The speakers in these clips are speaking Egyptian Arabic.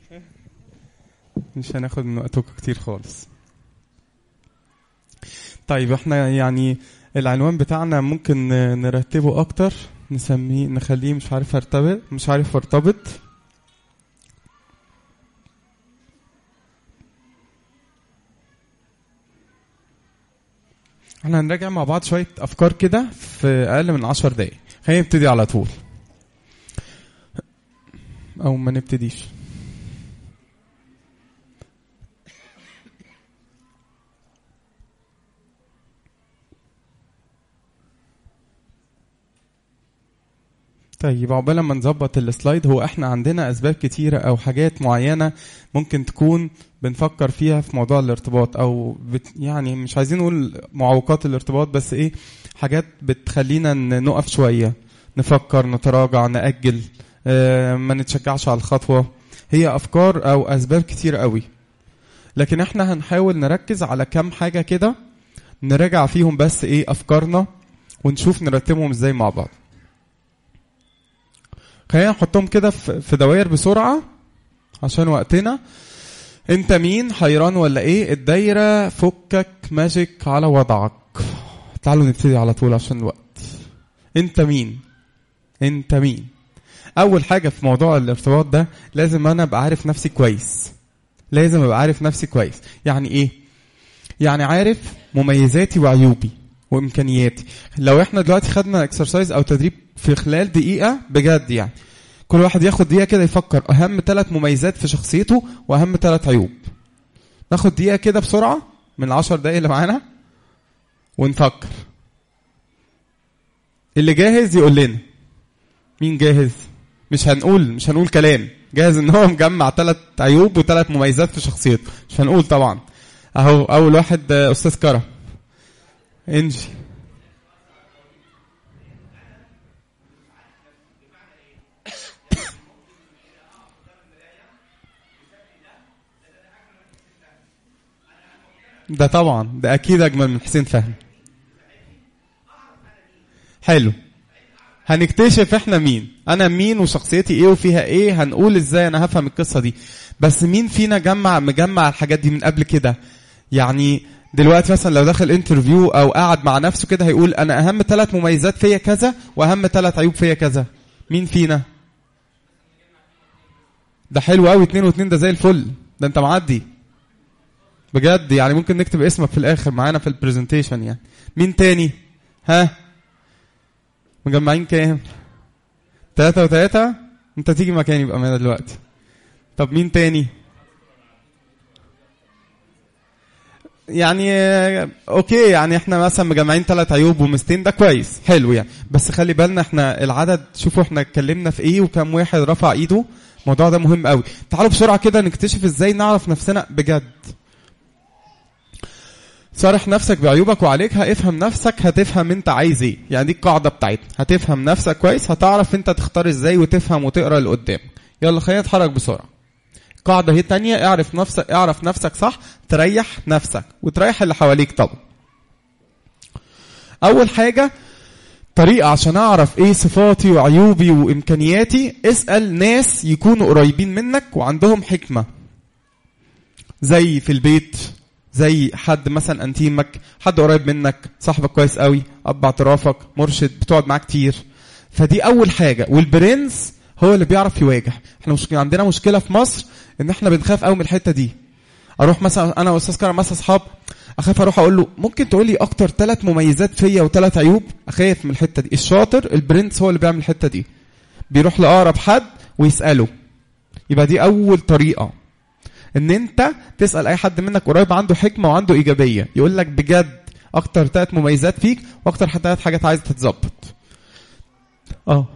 مش هناخد من وقتكم كتير خالص طيب احنا يعني العنوان بتاعنا ممكن نرتبه اكتر نسميه نخليه مش عارف ارتبط مش عارف ارتبط احنا هنراجع مع بعض شوية افكار كده في اقل من عشر دقايق خلينا نبتدي على طول او ما نبتديش طيب عقبال ما نظبط السلايد هو احنا عندنا اسباب كتيره او حاجات معينه ممكن تكون بنفكر فيها في موضوع الارتباط او بت يعني مش عايزين نقول معوقات الارتباط بس ايه حاجات بتخلينا نقف شويه نفكر نتراجع ناجل اه ما نتشجعش على الخطوه هي افكار او اسباب كتير قوي لكن احنا هنحاول نركز على كام حاجه كده نراجع فيهم بس ايه افكارنا ونشوف نرتبهم ازاي مع بعض خلينا نحطهم كده في دوائر بسرعة عشان وقتنا انت مين حيران ولا ايه الدايرة فكك ماجيك على وضعك تعالوا نبتدي على طول عشان الوقت انت مين انت مين اول حاجة في موضوع الارتباط ده لازم انا ابقى عارف نفسي كويس لازم ابقى عارف نفسي كويس يعني ايه يعني عارف مميزاتي وعيوبي وامكانياتي لو احنا دلوقتي خدنا اكسرسايز او تدريب في خلال دقيقه بجد يعني كل واحد ياخد دقيقه كده يفكر اهم ثلاث مميزات في شخصيته واهم ثلاث عيوب ناخد دقيقه كده بسرعه من العشر دقايق اللي معانا ونفكر اللي جاهز يقول لنا مين جاهز مش هنقول مش هنقول كلام جاهز ان هو مجمع ثلاث عيوب وثلاث مميزات في شخصيته مش هنقول طبعا اهو اول واحد استاذ كرم انجي ده طبعا ده اكيد اجمل من حسين فهمي حلو هنكتشف احنا مين انا مين وشخصيتي ايه وفيها ايه هنقول ازاي انا هفهم القصه دي بس مين فينا جمع مجمع الحاجات دي من قبل كده يعني دلوقتي مثلا لو دخل انترفيو او قعد مع نفسه كده هيقول انا اهم ثلاث مميزات فيا كذا واهم ثلاث عيوب فيا كذا مين فينا ده حلو قوي اتنين واتنين ده زي الفل ده انت معدي بجد يعني ممكن نكتب اسمك في الاخر معانا في البرزنتيشن يعني مين تاني ها مجمعين كام تلاتة وتلاتة انت تيجي مكاني بأمانة دلوقتي طب مين تاني يعني اوكي يعني احنا مثلا مجمعين ثلاث عيوب ومستين ده كويس حلو يعني بس خلي بالنا احنا العدد شوفوا احنا اتكلمنا في ايه وكم واحد رفع ايده الموضوع ده مهم قوي تعالوا بسرعه كده نكتشف ازاي نعرف نفسنا بجد صارح نفسك بعيوبك وعليكها افهم نفسك هتفهم انت عايز ايه يعني دي القاعده بتاعتنا هتفهم نفسك كويس هتعرف انت تختار ازاي وتفهم وتقرا اللي قدامك يلا خلينا نتحرك بسرعه قاعده هي تانية اعرف نفسك اعرف نفسك صح تريح نفسك وتريح اللي حواليك طبعا اول حاجه طريقه عشان اعرف ايه صفاتي وعيوبي وامكانياتي اسال ناس يكونوا قريبين منك وعندهم حكمه زي في البيت زي حد مثلا انتيمك حد قريب منك صاحبك كويس قوي اب اعترافك مرشد بتقعد معاه كتير فدي اول حاجه والبرنس هو اللي بيعرف يواجه احنا مش عندنا مشكله في مصر ان احنا بنخاف قوي من الحته دي اروح مثلا انا واستاذ كرم مثلا اصحاب اخاف اروح اقول له ممكن تقول لي اكتر ثلاث مميزات فيا وثلاث عيوب اخاف من الحته دي الشاطر البرنس هو اللي بيعمل الحته دي بيروح لاقرب حد ويساله يبقى دي اول طريقه ان انت تسال اي حد منك قريب عنده حكمه وعنده ايجابيه يقول لك بجد اكتر ثلاث مميزات فيك واكتر ثلاث حاجات عايزه تتظبط اه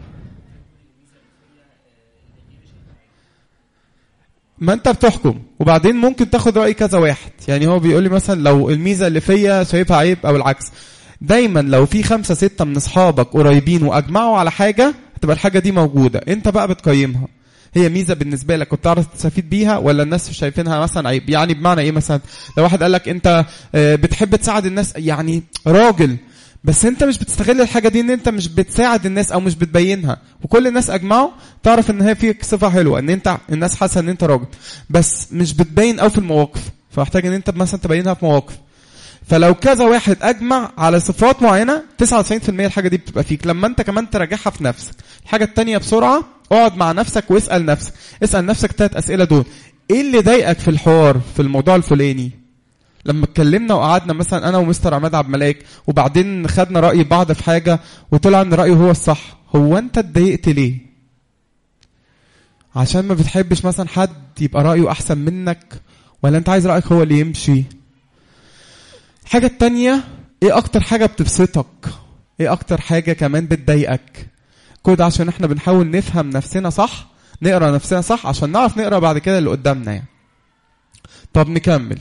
ما انت بتحكم وبعدين ممكن تاخد راي كذا واحد يعني هو بيقول لي مثلا لو الميزه اللي فيا شايفها عيب او العكس دايما لو في خمسة ستة من اصحابك قريبين واجمعوا على حاجة هتبقى الحاجة دي موجودة انت بقى بتقيمها هي ميزة بالنسبة لك وبتعرف تستفيد بيها ولا الناس شايفينها مثلا عيب يعني بمعنى ايه مثلا لو واحد قال لك انت بتحب تساعد الناس يعني راجل بس انت مش بتستغل الحاجه دي ان انت مش بتساعد الناس او مش بتبينها وكل الناس اجمعوا تعرف ان هي فيك صفه حلوه ان انت الناس حاسه ان انت راجل بس مش بتبين قوي في المواقف فمحتاج ان انت مثلا تبينها في مواقف فلو كذا واحد اجمع على صفات معينه 99% الحاجه دي بتبقى فيك لما انت كمان تراجعها في نفسك الحاجه التانية بسرعه اقعد مع نفسك واسال نفسك اسال نفسك ثلاث اسئله دول ايه اللي ضايقك في الحوار في الموضوع الفلاني لما اتكلمنا وقعدنا مثلا انا ومستر عماد عبد الملاك وبعدين خدنا راي بعض في حاجه وطلع ان رايه هو الصح هو انت اتضايقت ليه عشان ما بتحبش مثلا حد يبقى رايه احسن منك ولا انت عايز رايك هو اللي يمشي الحاجه التانية ايه اكتر حاجه بتبسطك ايه اكتر حاجه كمان بتضايقك كل ده عشان احنا بنحاول نفهم نفسنا صح نقرا نفسنا صح عشان نعرف نقرا بعد كده اللي قدامنا يعني طب نكمل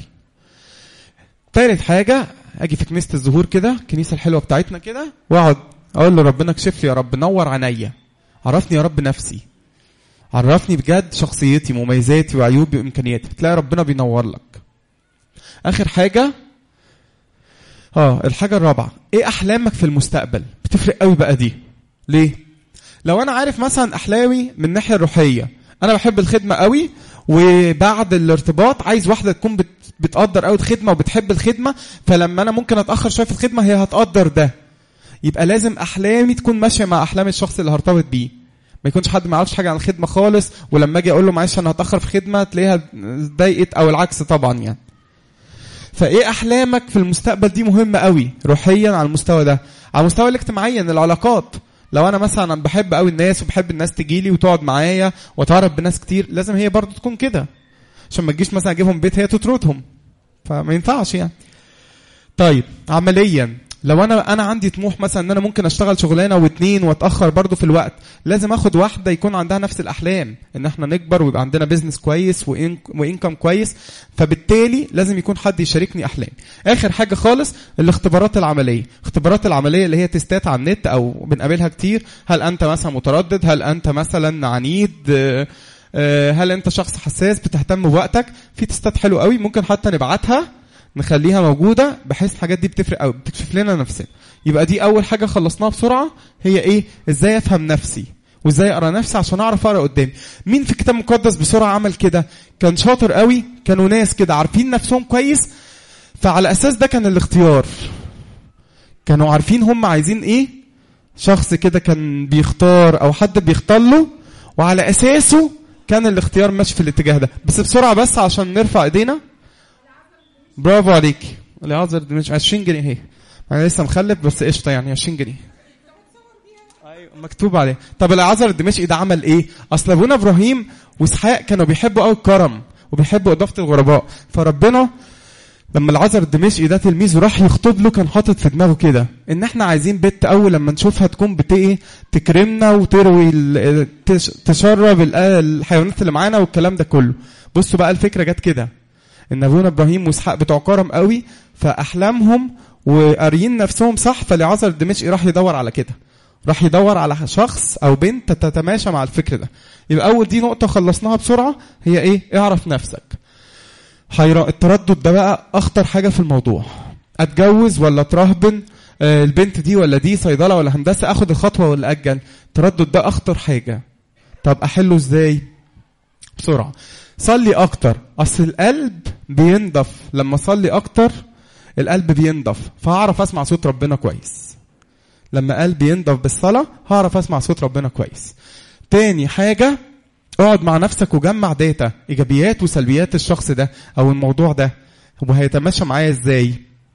تالت حاجة اجي في كنيسة الظهور كده الكنيسة الحلوة بتاعتنا كده واقعد اقول له ربنا اكشف لي يا رب نور عينيا عرفني يا رب نفسي عرفني بجد شخصيتي مميزاتي وعيوبي وامكانياتي تلاقي ربنا بينور لك اخر حاجة اه الحاجة الرابعة ايه احلامك في المستقبل بتفرق قوي بقى دي ليه لو انا عارف مثلا احلامي من الناحية الروحية انا بحب الخدمة قوي وبعد الارتباط عايز واحدة تكون بت بتقدر قوي الخدمه وبتحب الخدمه فلما انا ممكن اتاخر شويه في الخدمه هي هتقدر ده يبقى لازم احلامي تكون ماشيه مع احلام الشخص اللي هرتبط بيه ما يكونش حد ما يعرفش حاجه عن الخدمه خالص ولما اجي اقول له معلش انا هتاخر في خدمه تلاقيها ضايقت او العكس طبعا يعني فايه احلامك في المستقبل دي مهمه قوي روحيا على المستوى ده على المستوى الاجتماعي العلاقات لو انا مثلا بحب قوي الناس وبحب الناس تجي لي وتقعد معايا واتعرف بناس كتير لازم هي برضو تكون كده عشان ما تجيش مثلا اجيبهم بيت هي تطردهم فما ينفعش يعني طيب عمليا لو انا انا عندي طموح مثلا ان انا ممكن اشتغل شغلانه واتنين واتاخر برضو في الوقت لازم اخد واحده يكون عندها نفس الاحلام ان احنا نكبر ويبقى عندنا بيزنس كويس وانكم كويس فبالتالي لازم يكون حد يشاركني احلامي اخر حاجه خالص الاختبارات العمليه الاختبارات العمليه اللي هي تستات على النت او بنقابلها كتير هل انت مثلا متردد هل انت مثلا عنيد هل انت شخص حساس بتهتم بوقتك في تستات حلوه قوي ممكن حتى نبعتها نخليها موجوده بحيث الحاجات دي بتفرق قوي بتكشف لنا نفسنا يبقى دي اول حاجه خلصناها بسرعه هي ايه ازاي افهم نفسي وازاي اقرا نفسي عشان اعرف اقرا قدامي مين في الكتاب المقدس بسرعه عمل كده كان شاطر قوي كانوا ناس كده عارفين نفسهم كويس فعلى اساس ده كان الاختيار كانوا عارفين هم عايزين ايه شخص كده كان بيختار او حد بيختار له وعلى اساسه كان الاختيار ماشي في الاتجاه ده بس بسرعه بس عشان نرفع ايدينا برافو عليك العذر مش 20 جنيه اهي انا لسه مخلف بس قشطه يعني 20 جنيه ايوه مكتوب عليه طب العذر الدمشقي ده عمل ايه اصل ابونا ابراهيم واسحاق كانوا بيحبوا قوي الكرم وبيحبوا اضافه الغرباء فربنا لما العذر الدمشقي ده تلميذه راح يخطب له كان حاطط في دماغه كده ان احنا عايزين بنت اول لما نشوفها تكون بت ايه تكرمنا وتروي تشرب الحيوانات اللي معانا والكلام ده كله بصوا بقى الفكره جت كده ان ابونا ابراهيم واسحاق بتوع كرم قوي فاحلامهم وقاريين نفسهم صح فالعذر الدمشقي راح يدور على كده راح يدور على شخص او بنت تتماشى مع الفكر ده يبقى اول دي نقطه خلصناها بسرعه هي ايه اعرف نفسك حيران التردد ده بقى اخطر حاجه في الموضوع اتجوز ولا اترهبن آه البنت دي ولا دي صيدله ولا هندسه اخد الخطوه ولا اجل التردد ده اخطر حاجه طب احله ازاي بسرعه صلي اكتر اصل القلب بينضف لما اصلي اكتر القلب بينضف فهعرف اسمع صوت ربنا كويس لما قلبي ينضف بالصلاه هعرف اسمع صوت ربنا كويس تاني حاجه اقعد مع نفسك وجمع داتا ايجابيات وسلبيات الشخص ده او الموضوع ده وهيتماشى معايا ازاي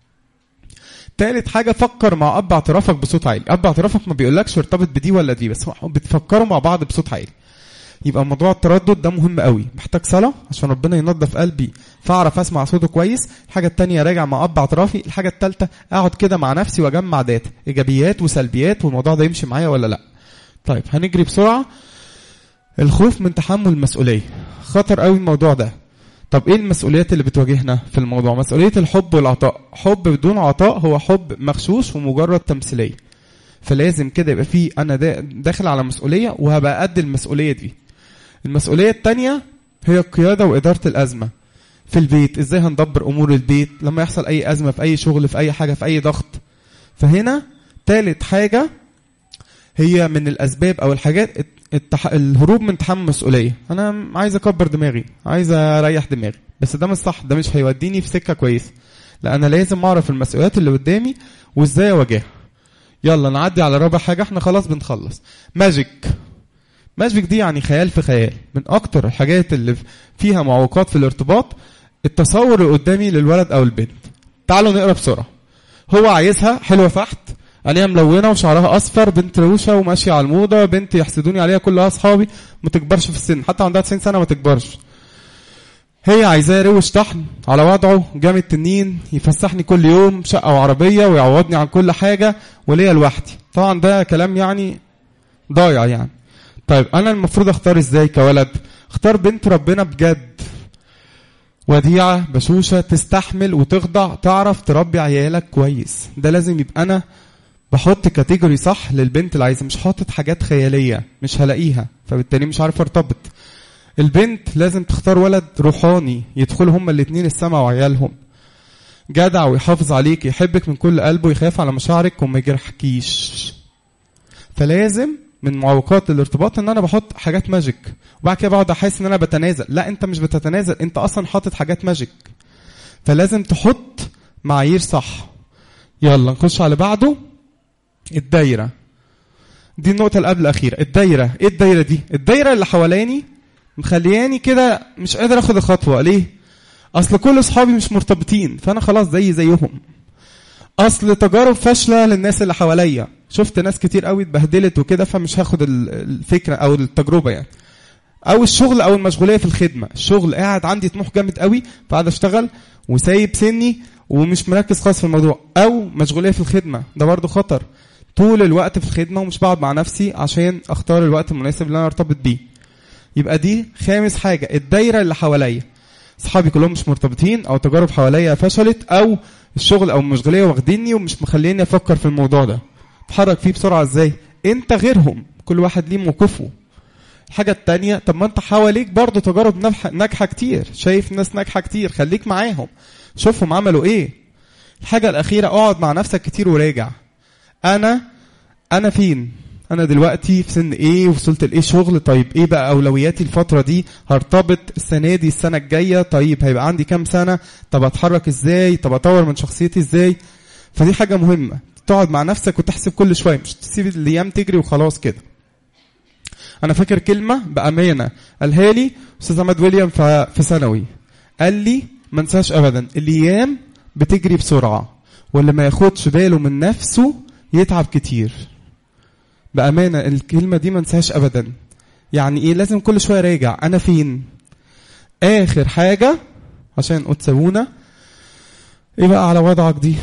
تالت حاجه فكر مع اب اعترافك بصوت عالي اب اعترافك ما بيقولكش ارتبط بدي ولا دي بس بتفكروا مع بعض بصوت عالي يبقى موضوع التردد ده مهم قوي محتاج صلاه عشان ربنا ينظف قلبي فاعرف اسمع صوته كويس الحاجه التانية راجع مع اب اعترافي الحاجه التالتة اقعد كده مع نفسي واجمع داتا ايجابيات وسلبيات والموضوع ده يمشي معايا ولا لا طيب هنجري بسرعه الخوف من تحمل المسؤوليه خطر قوي الموضوع ده طب ايه المسؤوليات اللي بتواجهنا في الموضوع مسؤوليه الحب والعطاء حب بدون عطاء هو حب مغشوش ومجرد تمثيليه فلازم كده يبقى في انا داخل على مسؤوليه وهبقى قد المسؤوليه دي المسؤوليه الثانيه هي القياده واداره الازمه في البيت ازاي هندبر امور البيت لما يحصل اي ازمه في اي شغل في اي حاجه في اي ضغط فهنا تالت حاجة هي من الأسباب أو الحاجات التح... الهروب من تحمل المسؤولية أنا عايز أكبر دماغي عايز أريح دماغي بس ده مش صح ده مش هيوديني في سكة كويسة لا أنا لازم أعرف المسؤوليات اللي قدامي وإزاي أواجهها يلا نعدي على رابع حاجة احنا خلاص بنخلص ماجيك ماجيك دي يعني خيال في خيال من أكتر الحاجات اللي فيها معوقات في الارتباط التصور اللي قدامي للولد أو البنت تعالوا نقرا بسرعة هو عايزها حلوة فحت عينيها ملونة وشعرها أصفر بنت روشة وماشية على الموضة بنت يحسدوني عليها كلها أصحابي ما تكبرش في السن حتى عندها 90 سنة ما تكبرش هي عايزاه روش طحن على وضعه جامد تنين يفسحني كل يوم شقة وعربية ويعوضني عن كل حاجة وليا لوحدي طبعا ده كلام يعني ضايع يعني طيب أنا المفروض أختار إزاي كولد اختار بنت ربنا بجد وديعة بشوشة تستحمل وتخضع تعرف تربي عيالك كويس ده لازم يبقى أنا بحط كاتيجوري صح للبنت اللي عايزة مش حاطط حاجات خيالية مش هلاقيها فبالتالي مش عارف ارتبط البنت لازم تختار ولد روحاني يدخلوا هما الاتنين السما وعيالهم جدع ويحافظ عليك يحبك من كل قلبه يخاف على مشاعرك وما يجرحكيش فلازم من معوقات الارتباط ان انا بحط حاجات ماجيك وبعد كده بقعد احس ان انا بتنازل لا انت مش بتتنازل انت اصلا حاطط حاجات ماجيك فلازم تحط معايير صح يلا نخش على بعده الدايره دي النقطه اللي قبل الاخيره الدايره ايه الدايره دي الدايره اللي حواليني مخلياني كده مش قادر اخد الخطوه ليه اصل كل اصحابي مش مرتبطين فانا خلاص زي زيهم اصل تجارب فاشله للناس اللي حواليا شفت ناس كتير قوي اتبهدلت وكده فمش هاخد الفكره او التجربه يعني او الشغل او المشغوليه في الخدمه الشغل قاعد عندي طموح جامد قوي فقاعد اشتغل وسايب سني ومش مركز خالص في الموضوع او مشغوليه في الخدمه ده برضه خطر طول الوقت في الخدمه ومش بقعد مع نفسي عشان اختار الوقت المناسب اللي انا ارتبط بيه يبقى دي خامس حاجه الدايره اللي حواليا اصحابي كلهم مش مرتبطين او تجارب حواليا فشلت او الشغل او المشغوليه واخديني ومش مخليني افكر في الموضوع ده اتحرك فيه بسرعه ازاي انت غيرهم كل واحد ليه موقفه الحاجة التانية طب ما انت حواليك برضه تجارب ناجحة كتير شايف ناس ناجحة كتير خليك معاهم شوفهم عملوا ايه الحاجة الأخيرة اقعد مع نفسك كتير وراجع أنا أنا فين أنا دلوقتي في سن إيه وصلت لإيه شغل طيب إيه بقى أولوياتي الفترة دي هرتبط السنة دي السنة الجاية طيب هيبقى عندي كام سنة طب أتحرك إزاي طب أطور من شخصيتي إزاي فدي حاجة مهمة تقعد مع نفسك وتحسب كل شوية مش تسيب الأيام تجري وخلاص كده أنا فاكر كلمة بأمانة قالها لي أستاذ أحمد ويليام في ثانوي قال لي ما انساش أبدا الأيام بتجري بسرعة واللي ما ياخدش باله من نفسه يتعب كتير بأمانة الكلمة دي ما انساهاش أبدا يعني إيه لازم كل شوية راجع أنا فين آخر حاجة عشان أتسوونا إيه بقى على وضعك دي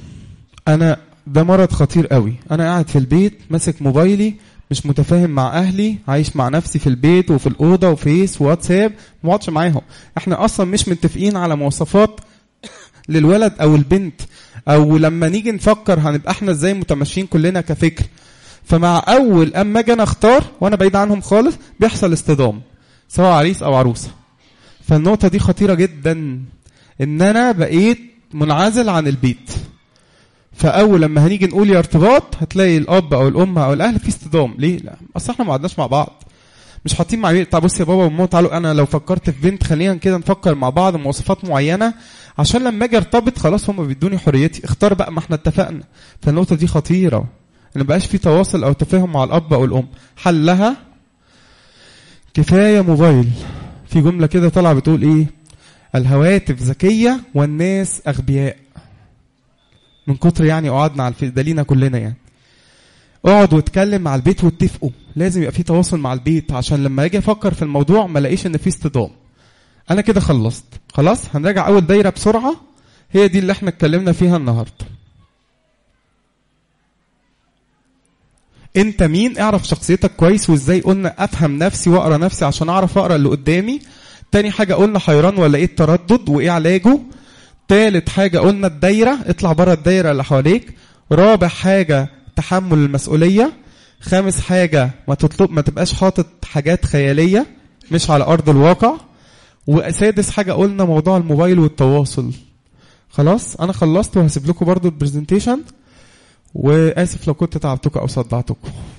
أنا ده مرض خطير قوي أنا قاعد في البيت ماسك موبايلي مش متفاهم مع أهلي عايش مع نفسي في البيت وفي الأوضة وفيس وواتساب ما اقعدش معاهم احنا أصلا مش متفقين على مواصفات للولد أو البنت أو لما نيجي نفكر هنبقى احنا ازاي متماشيين كلنا كفكر فمع اول اما اجي انا اختار وانا بعيد عنهم خالص بيحصل اصطدام سواء عريس او عروسه فالنقطه دي خطيره جدا ان انا بقيت منعزل عن البيت فاول لما هنيجي نقول يا ارتباط هتلاقي الاب او الام او الاهل في اصطدام ليه لا اصل احنا ما قعدناش مع بعض مش حاطين مع طب بص يا بابا وماما تعالوا انا لو فكرت في بنت خلينا كده نفكر مع بعض مواصفات معينه عشان لما اجي ارتبط خلاص هم بيدوني حريتي اختار بقى ما احنا اتفقنا فالنقطه دي خطيره ان مبقاش في تواصل او تفاهم مع الاب او الام حلها كفايه موبايل في جمله كده طالعه بتقول ايه الهواتف ذكيه والناس اغبياء من كتر يعني قعدنا على الفيس ده لينا كلنا يعني اقعد واتكلم مع البيت واتفقوا لازم يبقى في تواصل مع البيت عشان لما اجي افكر في الموضوع ما الاقيش ان في اصطدام انا كده خلصت خلاص هنراجع اول دايره بسرعه هي دي اللي احنا اتكلمنا فيها النهارده انت مين اعرف شخصيتك كويس وازاي قلنا افهم نفسي واقرا نفسي عشان اعرف اقرا اللي قدامي تاني حاجة قلنا حيران ولا ايه التردد وايه علاجه تالت حاجة قلنا الدايرة اطلع بره الدايرة اللي حواليك رابع حاجة تحمل المسؤولية خامس حاجة ما تطلب ما تبقاش حاطط حاجات خيالية مش على أرض الواقع وسادس حاجة قلنا موضوع الموبايل والتواصل خلاص أنا خلصت وهسيب لكم برضو البرزنتيشن واسف لو كنت تعبتكم او صدعتكم